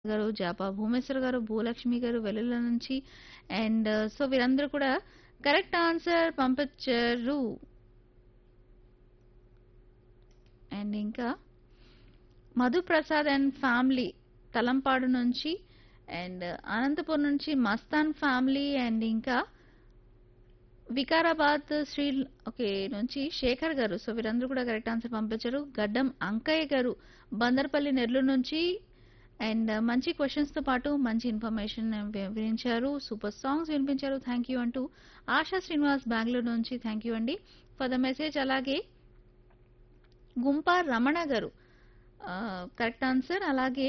గారు, జాపా భూమేశ్వర్ గారు, భూలక్ష్మి గారు వెల్లుల నుంచి అండ్ సో వీరందరూ కూడా కరెక్ట్ ఆన్సర్ పంపించారు. అండ్ ఇంకా మధుప్రసాద్ అండ్ ఫ్యామిలీ తలంపాడు నుంచి అండ్ అనంతపురం నుంచి మస్తాన్ ఫ్యామిలీ అండ్ ఇంకా వికారాబాద్ శ్రీ ఓకే నుంచి శేఖర్ గారు సో వీరందరూ కూడా కరెక్ట్ ఆన్సర్ పంపించారు గడ్డం అంకయ్య గారు బందర్పల్లి నెల్లూరు నుంచి అండ్ మంచి క్వశ్చన్స్ తో పాటు మంచి ఇన్ఫర్మేషన్ వివరించారు సూపర్ సాంగ్స్ వినిపించారు థ్యాంక్ యూ అంటూ ఆశా శ్రీనివాస్ బెంగళూరు నుంచి థ్యాంక్ యూ అండి ఫర్ ద మెసేజ్ అలాగే గుంప రమణ గారు కరెక్ట్ ఆన్సర్ అలాగే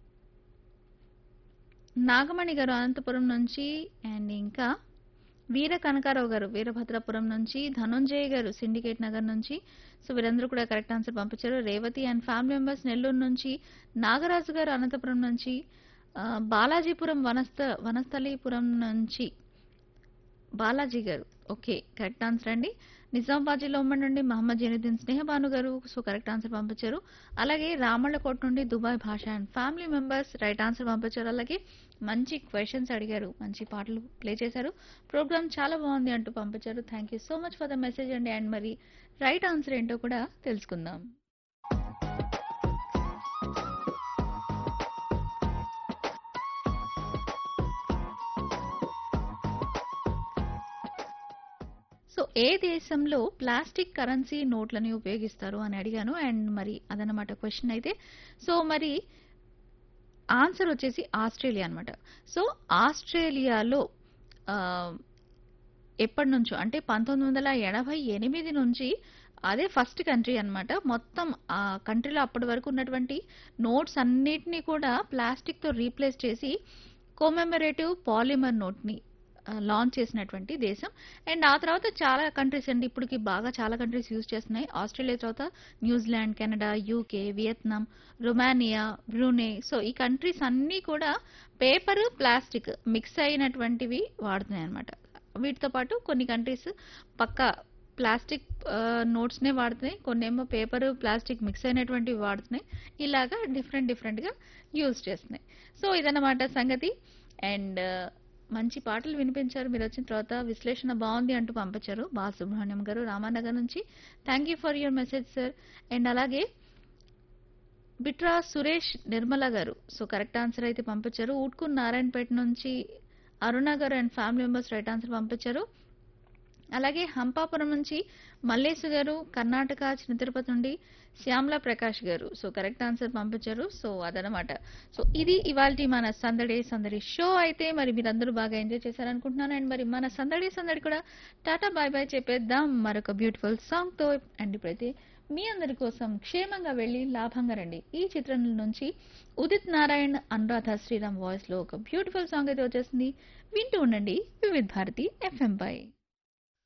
నాగమణి గారు అనంతపురం నుంచి అండ్ ఇంకా వీర కనకారావు గారు వీరభద్రాపురం నుంచి ధనుంజయ్ గారు సిండికేట్ నగర్ నుంచి సో వీరందరూ కూడా కరెక్ట్ ఆన్సర్ పంపించారు Revathi and family members Nellore నుంచి నాగరాజు గారు అనంతపురం నుంచి ఆ, బాలాజీపురం వనస్థ వనస్థలీపురం నుంచి బాలాజీ గారు ఓకే కరెక్ట్ ఆన్సర్ అండి నిజామాబాద్ జిల్లా ఉమ్మడి నుండి మహమ్మద్ జైనుద్దీన్ స్నేహబాను గారు సో కరెక్ట్ ఆన్సర్ పంపించారు అలాగే రామళ్ళకోట నుండి Dubai Basha and family members right answer పంపించారు అలాగే మంచి క్వశ్చన్స్ అడిగారు మంచి పాటలు ప్లే చేశారు ప్రోగ్రామ్ చాలా బాగుంది అంటూ పంపించారు thank you so much for the message అండి అండ్ మరి రైట్ ఆన్సర్ ఏంటో కూడా తెలుసుకుందాం సో ఏ దేశంలో ప్లాస్టిక్ కరెన్సీ నోట్లని ఉపయోగిస్తారు అని అడిగాను అండ్ మరి అదనమాట క్వశ్చన్ అయితే సో మరి ఆన్సర్ వచ్చేసి ఆస్ట్రేలియా అన్నమాట సో ఆస్ట్రేలియాలో ఆ, ఎప్పటి నుంచో అంటే పంతొమ్మిది వందల ఎనభై ఎనిమిది నుంచి అదే ఫస్ట్ కంట్రీ అన్నమాట మొత్తం ఆ కంట్రీలో అప్పటి వరకు ఉన్నటువంటి నోట్స్ అన్నిటినీ కూడా ప్లాస్టిక్ తో రీప్లేస్ చేసి కోమెమరేటివ్ పాలిమర్ నోట్ ని లాంచ్ చేసినటువంటి దేశం అండ్ ఆ తర్వాత చాలా కంట్రీస్ అండి ఇప్పటికి బాగా చాలా కంట్రీస్ యూజ్ చేస్తున్నాయి ఆస్ట్రేలియా తర్వాత New Zealand Canada UK Vietnam Romania Brunei so ఈ కంట్రీస్ అన్నీ కూడా పేపర్ ప్లాస్టిక్ మిక్స్ అయినటువంటివి వాడుతున్నాయి అనమాట వీటితో పాటు కొన్ని కంట్రీస్ పక్కా ప్లాస్టిక్ నోట్స్ నే వాడుతున్నాయి కొన్ని ఏమో పేపర్ ప్లాస్టిక్ మిక్స్ అయినటువంటివి వాడుతున్నాయి ఇలాగా డిఫరెంట్ డిఫరెంట్ గా యూజ్ చేస్తున్నాయి సో ఇదన్నమాట సంగతి అండ్ మంచి పాటలు వినిపించారు మీరు వచ్చిన తర్వాత విశ్లేషణ బాగుంది అంటూ పంపించారు బాలసుబ్రహ్మణ్యం గారు రామానగర్ నుంచి thank you for your message sir and అలాగే బిట్రా సురేష్ నిర్మల గారు సో కరెక్ట్ ఆన్సర్ అయితే పంపించారు ఊట్కు నారాయణపేట నుంచి అరుణ గారు and family members right answer పంపించారు అలాగే హంపాపురం నుంచి మల్లేశు గారు కర్ణాటక చిన్న తిరుపతి నుండి శ్యామల ప్రకాష్ గారు సో కరెక్ట్ ఆన్సర్ పంపించారు సో అదనమాట సో ఇది ఇవాళ మన సందడి సందడి షో అయితే మరి మీరందరూ బాగా ఎంజాయ్ చేశారనుకుంటున్నాను అండ్ మరి మన సందడి సందడి కూడా టాటా బాయ్ బాయ్ చెప్పేద్దాం మరొక బ్యూటిఫుల్ సాంగ్ తో అండ్ ఇప్పుడైతే మీ అందరి కోసం క్షేమంగా వెళ్ళి లాభంగా రండి ఈ చిత్రం నుంచి ఉదిత్ నారాయణ్ అనురాధ శ్రీరామ్ వాయిస్ లో ఒక బ్యూటిఫుల్ సాంగ్ అయితే వచ్చేసింది వింటూ ఉండండి వివిధ్ భారతి ఎఫ్ఎం పై